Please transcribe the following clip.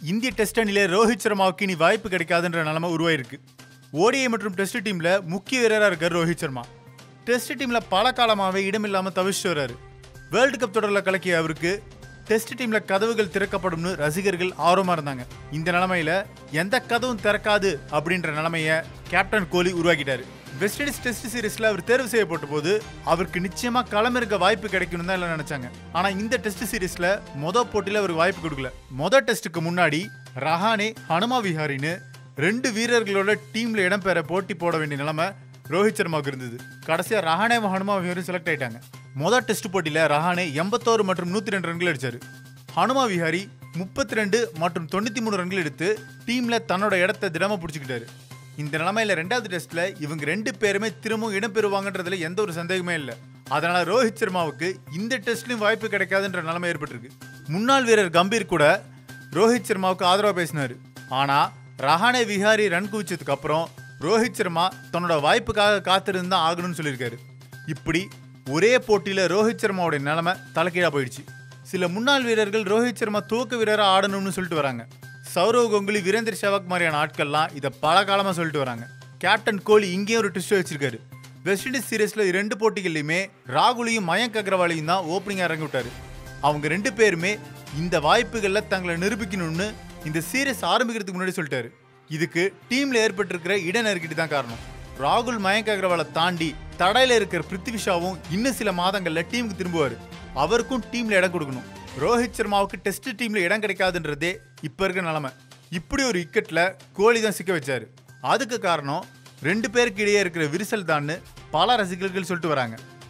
இந்திய டெஸ்ட் அணியில ரோஹித் சர்மாவுக்கு இனி வாய்ப்பு கிடைக்காதுன்ற நிலைமை உருவாயிருக்கு ஓடிஐ மற்றும் டெஸ்ட் டீம்ல முக்கிய வீரரா இருக்கார் ரோஹித் சர்மா டெஸ்ட் டீம்ல பல காலமாவே இடமில்லாம தவிச்சிட்டு வர்றாரு வேர்ல்டு கப் தொடரில் கலக்கிய அவருக்கு டெஸ்ட் டீம்ல கதவுகள் திறக்கப்படும்னு ரசிகர்கள் ஆர்வமா இருந்தாங்க இந்த நிலைமையில எந்த கதவும் திறக்காது அப்படின்ற நிலைமைய கேப்டன் கோலி உருவாக்கிட்டாரு வெஸ்ட் இண்டீஸ் டெஸ்ட் சீரிஸ்ல அவர் தேர்வு செய்யப்பட்ட போது அவருக்கு நிச்சயமா களமிறக்க வாய்ப்பு கிடைக்கணும் தான் எல்லாம் நினைச்சாங்க ஆனா இந்த டெஸ்ட் சீரிஸ்ல மொத போட்டியில அவருக்கு வாய்ப்பு கொடுக்கல மொத டெஸ்ட்டுக்கு முன்னாடி ரஹானே ஹனுமா விஹாரின்னு ரெண்டு வீரர்களோட டீம்ல இடம்பெற போட்டி போட வேண்டிய நிலைமை ரோஹித் சர்மாவுக்கு இருந்தது கடைசியா ரஹானே ஹனுமா விஹாரி செலக்ட் ஆயிட்டாங்க மொதல் டெஸ்ட் போட்டியில ரஹானே எண்பத்தோரு மற்றும் நூத்தி ரெண்டு ரன்கள் அடிச்சாரு ஹனுமா விஹாரி முப்பத்தி ரெண்டு மற்றும் தொண்ணூத்தி மூணு ரன்கள் எடுத்து டீம்ல தன்னோட இடத்தை திடமா பிடிச்சிக்கிட்டாரு இந்த நிலைமையில ரெண்டாவது டெஸ்ட்ல இவங்க ரெண்டு பேருமே திரும்பவும் இடம் பெறுவாங்கன்றதுல எந்த ஒரு சந்தேகமே இல்லை அதனால ரோஹித் சர்மாவுக்கு இந்த டெஸ்ட்லயும் வாய்ப்பு கிடைக்காதுன்ற நிலைமை ஏற்பட்டிருக்கு முன்னாள் வீரர் கம்பீர் கூட ரோஹித் சர்மாவுக்கு ஆதரவா பேசினாரு ஆனா ரஹானே விஹாரி ரன் குவிச்சதுக்கு அப்புறம் ரோஹித் சர்மா தன்னோட வாய்ப்புக்காக காத்திருந்து தான் ஆகணும்னு சொல்லியிருக்காரு இப்படி ஒரே போட்டியில ரோஹித் சர்மாவோட நிலைமை தலைக்கீழா போயிடுச்சு சில முன்னாள் வீரர்கள் ரோஹித் சர்மா துவக்க வீரரா ஆடணும்னு சொல்லிட்டு வராங்க சௌரவ் கங்குலி வீரேந்தர் சேவாக் மாதிரியான ஆட்கள்லாம் இதை பல காலமா சொல்லிட்டு வராங்க கேப்டன் கோலி இங்கேயும் ஒரு ட்விஸ்ட் வச்சிருக்காரு வெஸ்ட் இண்டீஸ் சீரீஸ்ல ரெண்டு போட்டிகள்லையுமே ராகுலையும் மயங்க் அக்ரவாலையும் தான் ஓப்பனிங் இறங்கி விட்டாரு அவங்க ரெண்டு பேருமே இந்த வாய்ப்புகளில் தங்களை நிரூபிக்கணும்னு இந்த சீரீஸ் ஆரம்பிக்கிறதுக்கு முன்னாடி சொல்லிட்டாரு இதுக்கு டீம்ல ஏற்பட்டிருக்கிற இட நெருக்கடி தான் காரணம் ராகுல் மயங்க் அகர்வாலை தாண்டி தடையில இருக்கிற பிருத்திவிஷாவும் இன்னும் சில மாதங்கள்ல டீமுக்கு திரும்புவார் அவருக்கும் டீம்ல இடம் கொடுக்கணும் ரோஹித் சர்மாவுக்கு டெஸ்ட் டீம்ல இடம் கிடைக்காதுன்றதே இப்ப இருக்கிற நிலைமை இப்படி ஒரு இக்கட்ல கோலி தான் சிக்க வச்சாரு அதுக்கு காரணம் ரெண்டு பேருக்கு இடையே இருக்கிற விரிசல் தான்னு பல ரசிகர்கள் சொல்லிட்டு வராங்க